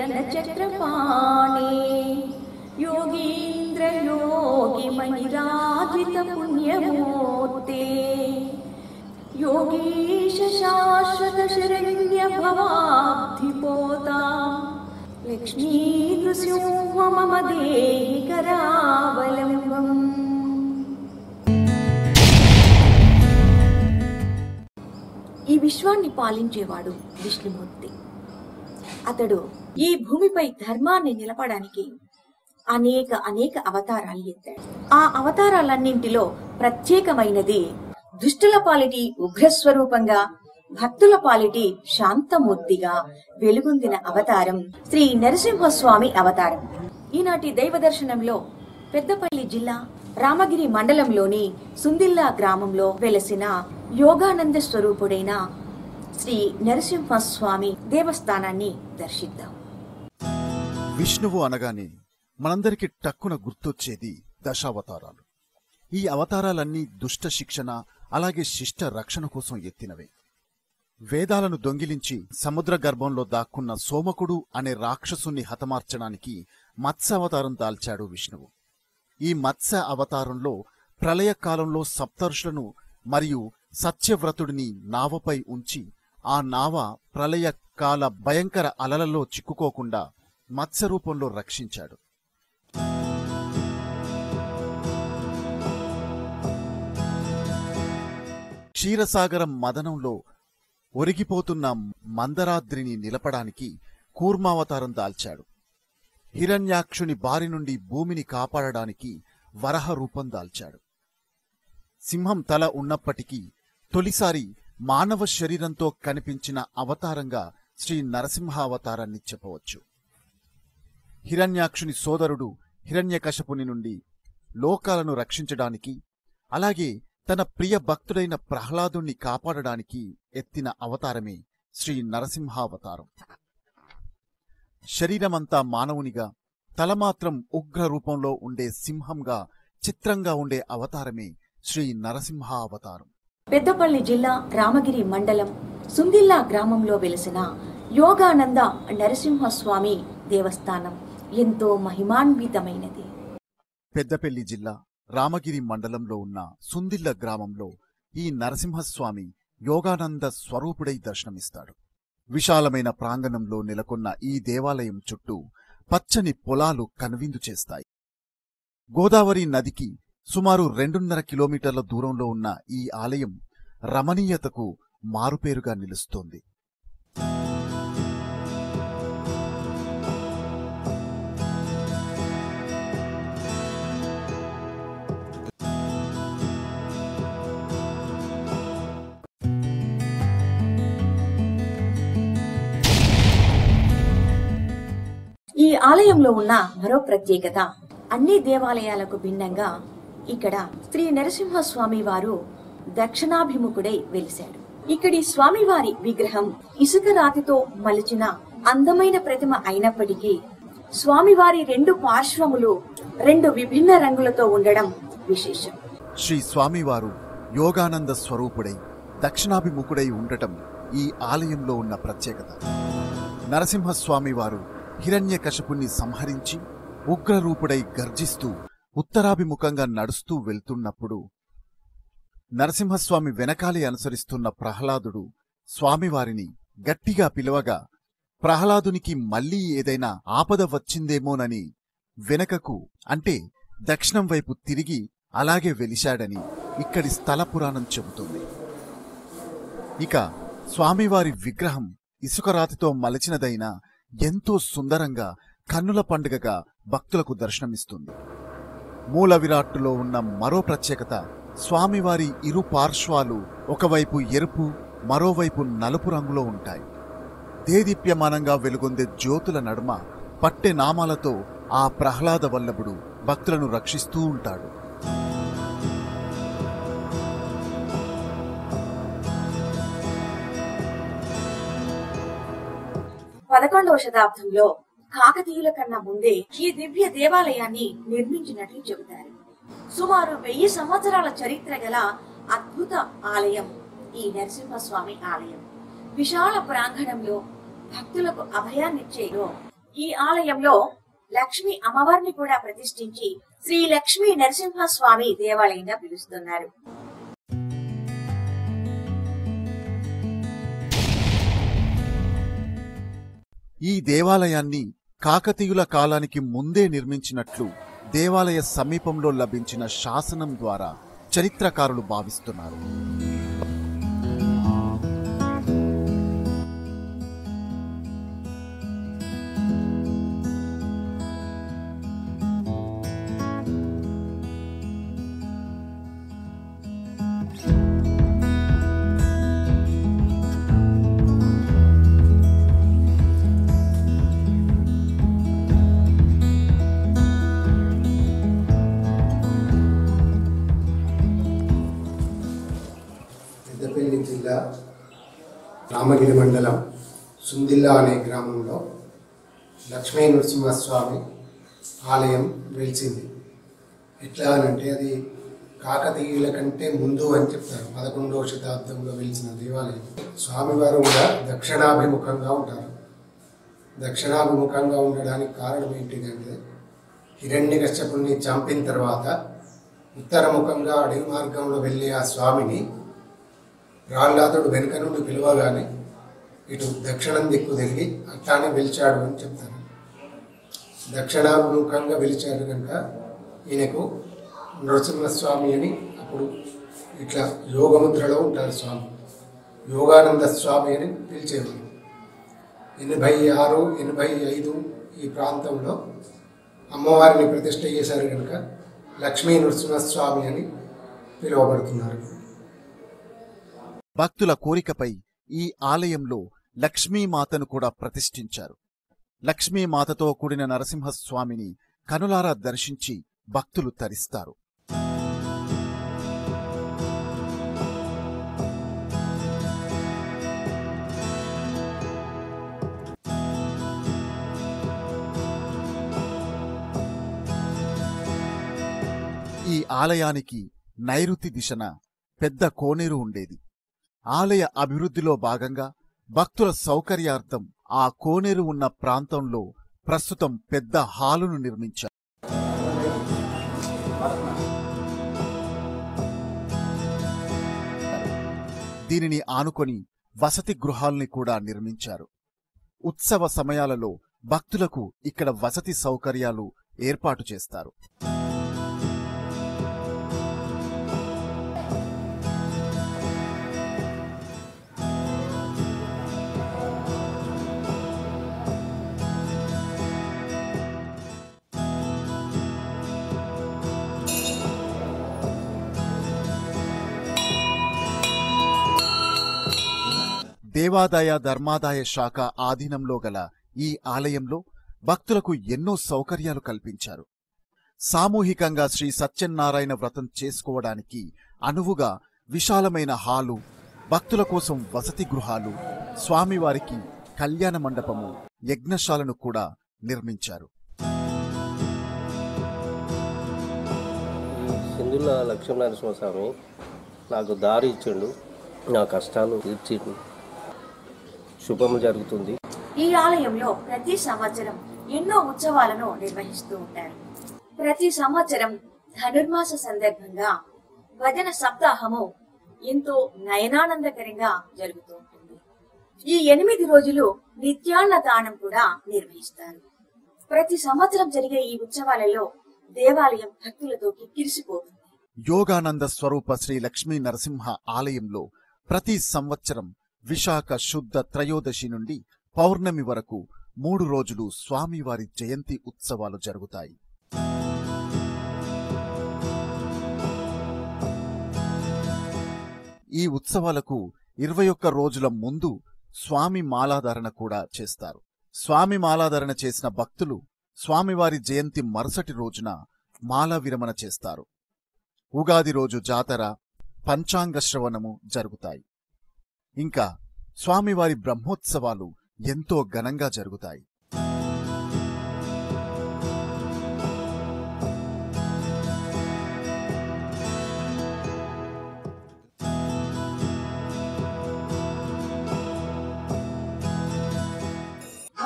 చరణ చక్రపాణే యోగీంద్ర యోగి మణిరాజిత పుణ్యమూర్తే योगीश शाश्वत शरण्य भवाब्धिपोता लक्ष्मी नृसिंह मम देहि करावलम्बम् ఈ విశ్వాన్ని పాలించేవాడు విష్ణుమూర్తి అతడు ఈ భూమిపై ధర్మాన్ని నిలపడానికి అనేక అనేక అవతారాలు ఎత్తాడు ఆ అవతారాలన్నింటిలో ప్రత్యేకమైనది దుష్టుల పాలిటి ఉగ్రస్వరూపంగా భక్తుల పాలిటి శాంతమూర్తిగా వెలుగొందిన అవతారం శ్రీ నరసింహస్వామి అవతారం ఈనాటి దైవ దర్శనంలో పెద్దపల్లి జిల్లా రామగిరి మండలంలోని సుందిల్లా గ్రామంలో వెలసిన యోగానంద స్వరూపుడైన శ్రీ నరసింహస్వామి దేవస్థానాన్ని దర్శిద్దాం విష్ణువు అనగానే మనందరికి టక్కున గుర్తొచ్చేది దశావతారాలు ఈ అవతారాలన్నీ దుష్ట శిక్షణ అలాగే శిష్ట రక్షణ కోసం ఎత్తినవే వేదాలను దొంగిలించి సముద్ర గర్భంలో దాక్కున్న సోమకుడు అనే రాక్షసుని హతమార్చడానికి మత్స్య అవతారం దాల్చాడు విష్ణువు ఈ మత్స్య అవతారంలో ప్రళయకాలంలో సప్తర్షులను మరియు సత్యవ్రతుడిని నావపై ఉంచి ఆ నావ ప్రళయ కాల భయంకర అలలలో చిక్కుకోకుండా మత్స్య రూపంలో రక్షించాడు క్షీరసాగరం మదనంలో ఒరిగిపోతున్న మందరాద్రిని నిలపడానికి కూర్మావతారం దాల్చాడు హిరణ్యాక్షుని బారి నుండి భూమిని కాపాడడానికి వరహ రూపం దాల్చాడు సింహం తల ఉన్నప్పటికీ తొలిసారి మానవ శరీరంతో కనిపించిన అవతారంగా శ్రీ నరసింహ అవతారాన్ని చెప్పవచ్చు హిరణ్యాక్షుని సోదరుడు హిరణ్యకశపుని నుండి లోకాలను రక్షించడానికి అలాగే తన ప్రియ భక్తుడైన ప్రహ్లాదుణ్ణి కాపాడడానికి ఎత్తిన అవతారమే శ్రీ నరసింహావతారం శరీరమంతా మానవునిగా తల మాత్రం ఉగ్ర రూపంలో ఉండే సింహంగా చిత్రంగా ఉండే అవతారమే శ్రీ నరసింహ అవతారం పెద్దపల్లి జిల్లా రామగిరి మండలం సుందిల్లా గ్రామంలో వెలిసిన యోగానంద నరసింహస్వామి దేవస్థానం ఎంతో మహిమాన్వితమైనది పెద్దపెల్లి జిల్లా రామగిరి మండలంలో ఉన్న సుందిల్ల గ్రామంలో ఈ నరసింహస్వామి యోగానంద స్వరూపుడై దర్శనమిస్తాడు విశాలమైన ప్రాంగణంలో నెలకొన్న ఈ దేవాలయం చుట్టూ పచ్చని పొలాలు కనువిందు చేస్తాయి గోదావరి నదికి సుమారు రెండున్నర కిలోమీటర్ల దూరంలో ఉన్న ఈ ఆలయం రమణీయతకు మారుపేరుగా నిలుస్తోంది ఈ ఆలయంలో ఉన్న మరో ప్రత్యేకత అన్ని దేవాలయాలకు భిన్నంగా ఇక్కడ శ్రీ నరసింహస్వామి వారు దక్షిణాభిముఖుడై వెలిశాడు ఇక్కడి స్వామివారి విగ్రహం ఇసుక రాతితో మలిచిన అందమైన ప్రతిమ అయినప్పటికీ స్వామివారి రెండు పార్శ్వములు రెండు విభిన్న రంగులతో ఉండడం విశేషం శ్రీ స్వామివారు యోగానంద స్వరూపుడై దక్షిణాభిముఖుడై ఉండటం ఈ ఆలయంలో ఉన్న ప్రత్యేకత నరసింహస్వామి వారు హిరణ్యకశపుణ్ణి సంహరించి ఉగ్రరూపుడై గర్జిస్తూ ఉత్తరాభిముఖంగా నడుస్తూ వెళ్తున్నప్పుడు నరసింహస్వామి వెనకాలే అనుసరిస్తున్న ప్రహ్లాదుడు స్వామివారిని గట్టిగా పిలవగా ప్రహ్లాదునికి మళ్ళీ ఏదైనా ఆపద వచ్చిందేమోనని వెనకకు అంటే దక్షిణం వైపు తిరిగి అలాగే వెలిశాడని ఇక్కడి స్థల పురాణం చెబుతుంది ఇక స్వామివారి విగ్రహం ఇసుకరాతితో మలచినదైనా ఎంతో సుందరంగా కన్నుల పండుగగా భక్తులకు దర్శనమిస్తుంది మూల విరాట్టులో ఉన్న మరో ప్రత్యేకత స్వామివారి ఇరు పార్శ్వాలు ఒకవైపు ఎరుపు మరోవైపు నలుపు రంగులో ఉంటాయి దేదీప్యమానంగా వెలుగొందే జ్యోతుల నడుమ పట్టె నామాలతో ఆ ప్రహ్లాద వల్లభుడు భక్తులను రక్షిస్తూ ఉంటాడు పదకొండవ శతాబ్దంలో కాకతీయుల కన్నా ముందే ఈ దివ్య దేవాలయాన్ని నిర్మించినట్లు చెబుతారు సుమారు వెయ్యి సంవత్సరాల చరిత్ర గల అద్భుత ఆలయం ఈ నరసింహస్వామి ఆలయం విశాల ప్రాంగణంలో భక్తులకు అభయాన్నిచ్చేలో ఈ ఆలయంలో లక్ష్మి అమ్మవారిని కూడా ప్రతిష్ఠించి శ్రీ లక్ష్మీ నరసింహస్వామి దేవాలయంగా పిలుస్తున్నారు ఈ దేవాలయాన్ని కాకతీయుల కాలానికి ముందే నిర్మించినట్లు దేవాలయ సమీపంలో లభించిన శాసనం ద్వారా చరిత్రకారులు భావిస్తున్నారు పెద్దపల్లి జిల్లా రామగిరి మండలం సుందిల్లా అనే గ్రామంలో లక్ష్మీ నరసింహస్వామి ఆలయం వెలిసింది ఎట్లా అనంటే అది కాకతీయుల కంటే ముందు అని చెప్తారు పదకొండవ శతాబ్దంలో వెలిసిన దేవాలయం స్వామివారు కూడా దక్షిణాభిముఖంగా ఉంటారు దక్షిణాభిముఖంగా ఉండడానికి కారణం ఏంటిదంటే హిరణ్యకశ్యపుణ్ణి చంపిన తర్వాత ఉత్తరముఖంగా అడవి మార్గంలో వెళ్ళే ఆ స్వామిని రాళ్ళాతుడు వెనుక నుండి పిలవగానే ఇటు దక్షిణం దిక్కు తిరిగి అట్లానే వెలిచాడు అని చెప్తారు దక్షిణాభిముఖంగా వెలిచాడు కనుక ఈయనకు నరసింహస్వామి అని అప్పుడు ఇట్లా యోగముద్రలో ఉంటారు స్వామి యోగానంద స్వామి అని పిలిచేవారు ఎనభై ఆరు ఎనభై ఐదు ఈ ప్రాంతంలో అమ్మవారిని ప్రతిష్ఠ చేశారు కనుక లక్ష్మీ నరసింహస్వామి అని పిలువబడుతున్నారు భక్తుల కోరికపై ఈ ఆలయంలో లక్ష్మీమాతను కూడా ప్రతిష్ఠించారు లక్ష్మీమాతతో కూడిన నరసింహస్వామిని కనులారా దర్శించి భక్తులు తరిస్తారు ఈ ఆలయానికి నైరుతి దిశన పెద్ద కోనేరు ఉండేది ఆలయ అభివృద్ధిలో భాగంగా భక్తుల సౌకర్యార్థం ఆ కోనేరు ఉన్న ప్రాంతంలో ప్రస్తుతం పెద్ద హాలును నిర్మించారు దీనిని ఆనుకొని వసతి గృహాల్ని కూడా నిర్మించారు ఉత్సవ సమయాలలో భక్తులకు ఇక్కడ వసతి సౌకర్యాలు ఏర్పాటు చేస్తారు దేవాదాయ ధర్మాదాయ శాఖ ఆధీనంలో గల ఈ ఆలయంలో భక్తులకు ఎన్నో సౌకర్యాలు కల్పించారు సామూహికంగా శ్రీ సత్యనారాయణ వ్రతం చేసుకోవడానికి అనువుగా విశాలమైన హాలు భక్తుల కోసం వసతి గృహాలు స్వామివారికి కళ్యాణ మండపము యజ్ఞశాలను కూడా నిర్మించారు ఈ సింధుల లక్ష్మీనరసింహస్వామి నాకు దారి ఇచ్చిండు నా కష్టాలు తీర్చిండు శుభం జరుగుతుంది ఈ ఆలయంలో ప్రతి సంవత్సరం ఎన్నో ఉత్సవాలను నిర్వహిస్తూ ఉంటారు ప్రతి సంవత్సరం ధనుర్మాస సందర్భంగా భజన సప్తాహము ఎంతో నయనానందకరంగా జరుగుతూ ఉంటుంది ఈ ఎనిమిది రోజులు నిత్యాన్న దానం కూడా నిర్వహిస్తారు ప్రతి సంవత్సరం జరిగే ఈ ఉత్సవాలలో దేవాలయం భక్తులతో కిక్కిరిసిపోతుంది యోగానంద స్వరూప శ్రీ లక్ష్మీ నరసింహ ఆలయంలో ప్రతి సంవత్సరం విశాఖ శుద్ధ త్రయోదశి నుండి పౌర్ణమి వరకు మూడు రోజులు స్వామివారి జయంతి ఉత్సవాలు జరుగుతాయి ఈ ఉత్సవాలకు ఇరవై ఒక్క రోజుల ముందు స్వామి మాలాధారణ కూడా చేస్తారు స్వామి మాలాధారణ చేసిన భక్తులు స్వామివారి జయంతి మరుసటి రోజున మాల విరమణ చేస్తారు ఉగాది రోజు జాతర పంచాంగ శ్రవణము జరుగుతాయి ఇంకా స్వామివారి బ్రహ్మోత్సవాలు ఎంతో ఘనంగా జరుగుతాయి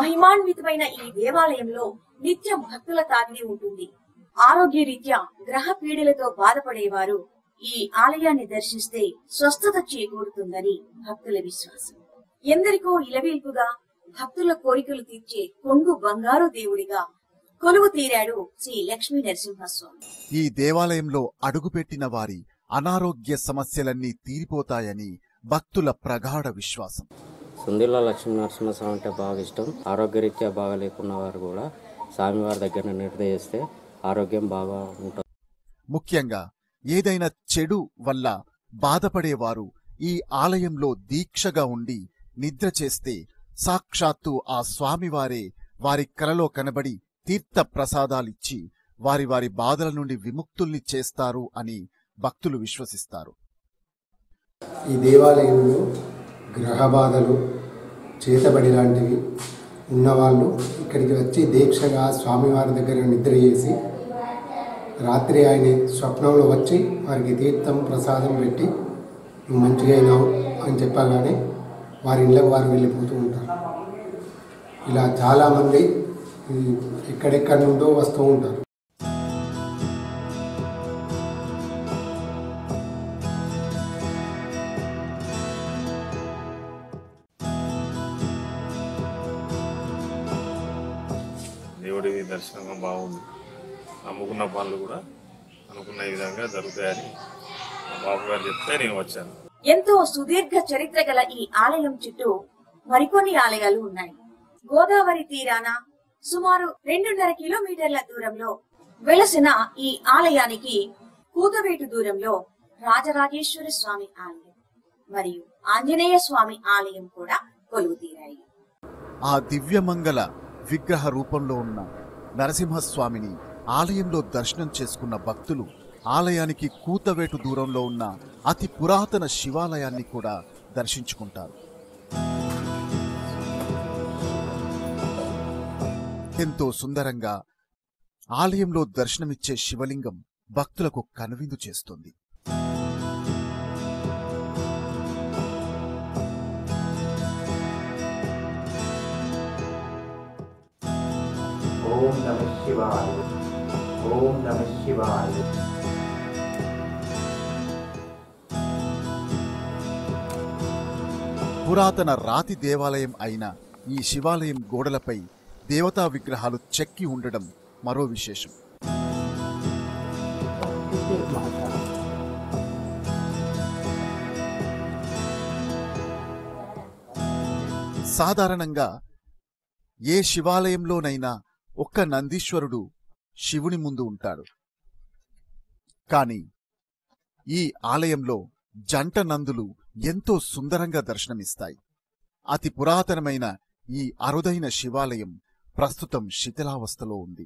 మహిమాన్వితమైన ఈ దేవాలయంలో నిత్యం భక్తుల తాకిడి ఉంటుంది ఆరోగ్య రీత్యా గ్రహ పీడలతో బాధపడేవారు ఈ ఆలయాన్ని దర్శిస్తే స్వస్థత చేకూరుతుందని భక్తుల విశ్వాసం ఎందరికో ఇలవేల్పుగా భక్తుల కోరికలు తీర్చే కొంగు బంగారు దేవుడిగా కొలువు తీరాడు శ్రీ లక్ష్మీ నరసింహస్వామి ఈ దేవాలయంలో అడుగుపెట్టిన వారి అనారోగ్య సమస్యలన్నీ తీరిపోతాయని భక్తుల ప్రగాఢ విశ్వాసం సుందిల్ల లక్ష్మీ నరసింహస్వామి అంటే బాగా ఇష్టం ఆరోగ్యరీత్యా బాగా లేకున్న వారు కూడా స్వామివారి దగ్గర నిర్ణయిస్తే ఆరోగ్యం బాగా ఉంటుంది ముఖ్యంగా ఏదైనా చెడు వల్ల బాధపడేవారు ఈ ఆలయంలో దీక్షగా ఉండి నిద్ర చేస్తే సాక్షాత్తు ఆ స్వామివారే వారి కలలో కనబడి తీర్థ ప్రసాదాలిచ్చి వారి వారి బాధల నుండి విముక్తుల్ని చేస్తారు అని భక్తులు విశ్వసిస్తారు ఈ దేవాలయంలో గ్రహ బాధలు చేతబడి లాంటివి ఉన్నవాళ్ళు ఇక్కడికి వచ్చి దీక్షగా స్వామివారి దగ్గర నిద్ర చేసి రాత్రి ఆయన స్వప్నంలో వచ్చి వారికి తీర్థం ప్రసాదం పెట్టి నువ్వు మంచిగా అయినావు అని చెప్పగానే వారి ఇళ్ళకు వారు వెళ్ళిపోతూ ఉంటారు ఇలా చాలామంది ఈ ఎక్కడెక్కడి నుండో వస్తూ ఉంటారు దేవుడి దర్శనం బాగుంది నమ్ముకున్న పనులు కూడా అనుకున్న విధంగా జరుగుతాయని మా బాబు గారు చెప్తే నేను వచ్చాను ఎంతో సుదీర్ఘ చరిత్ర గల ఈ ఆలయం చుట్టూ మరికొన్ని ఆలయాలు ఉన్నాయి గోదావరి తీరాన సుమారు రెండున్నర కిలోమీటర్ల దూరంలో వెలసిన ఈ ఆలయానికి కూతవేటు దూరంలో రాజరాజేశ్వర స్వామి ఆలయం మరియు ఆంజనేయ స్వామి ఆలయం కూడా కొలువు తీరాయి ఆ దివ్యమంగళ విగ్రహ రూపంలో ఉన్న నరసింహస్వామిని ఆలయంలో దర్శనం చేసుకున్న భక్తులు ఆలయానికి కూతవేటు దూరంలో ఉన్న అతి పురాతన శివాలయాన్ని కూడా దర్శించుకుంటారు ఎంతో సుందరంగా ఆలయంలో దర్శనమిచ్చే శివలింగం భక్తులకు కనువిందు చేస్తుంది ఓం నమ శివాయ ఓం నమ శివాయ పురాతన రాతి దేవాలయం అయిన ఈ శివాలయం గోడలపై దేవతా విగ్రహాలు చెక్కి ఉండడం మరో విశేషం సాధారణంగా ఏ శివాలయంలోనైనా ఒక్క నందీశ్వరుడు శివుని ముందు ఉంటాడు కాని ఈ ఆలయంలో జంట నందులు ఎంతో సుందరంగా దర్శనమిస్తాయి అతి పురాతనమైన ఈ అరుదైన శివాలయం ప్రస్తుతం శిథిలావస్థలో ఉంది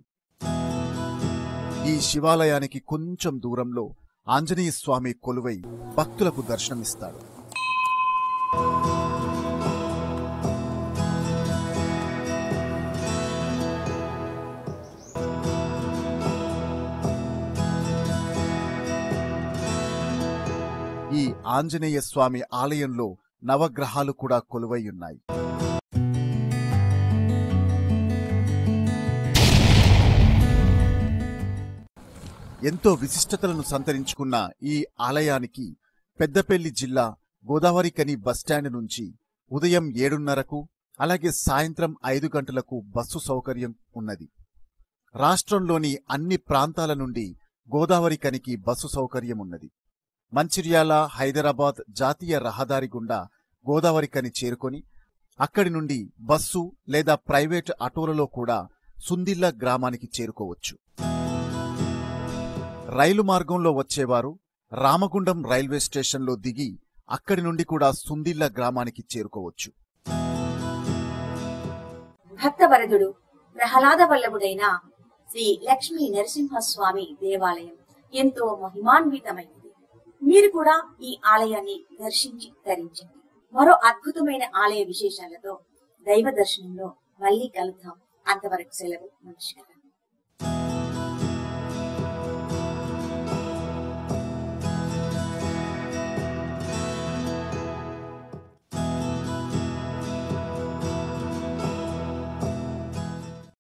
ఈ శివాలయానికి కొంచెం దూరంలో ఆంజనేయ స్వామి కొలువై భక్తులకు దర్శనమిస్తాడు ఈ ఆంజనేయ స్వామి ఆలయంలో నవగ్రహాలు కూడా కొలువై ఉన్నాయి ఎంతో విశిష్టతలను సంతరించుకున్న ఈ ఆలయానికి పెద్దపల్లి జిల్లా గోదావరికని బస్టాండ్ నుంచి ఉదయం ఏడున్నరకు అలాగే సాయంత్రం ఐదు గంటలకు బస్సు సౌకర్యం ఉన్నది రాష్ట్రంలోని అన్ని ప్రాంతాల నుండి గోదావరికనికి బస్సు సౌకర్యం ఉన్నది మంచిర్యాల హైదరాబాద్ జాతీయ రహదారి గుండా గోదావరికని చేరుకొని అక్కడి నుండి బస్సు లేదా ప్రైవేట్ ఆటోలలో కూడా సుందిల్ల గ్రామానికి చేరుకోవచ్చు రైలు మార్గంలో వచ్చేవారు రామగుండం రైల్వే స్టేషన్లో దిగి అక్కడి నుండి కూడా సుందిల్ల గ్రామానికి చేరుకోవచ్చు భక్తవరదుడు ప్రహ్లాద వల్లభుడైన శ్రీ లక్ష్మీ నరసింహస్వామి దేవాలయం ఎంతో మహిమాన్వితమైనది మీరు కూడా ఈ ఆలయాన్ని దర్శించి ధరించండి మరో అద్భుతమైన ఆలయ విశేషాలతో దైవ దర్శనంలో మళ్ళీ కలుద్దాం అంతవరకు సెలవు నమస్కారం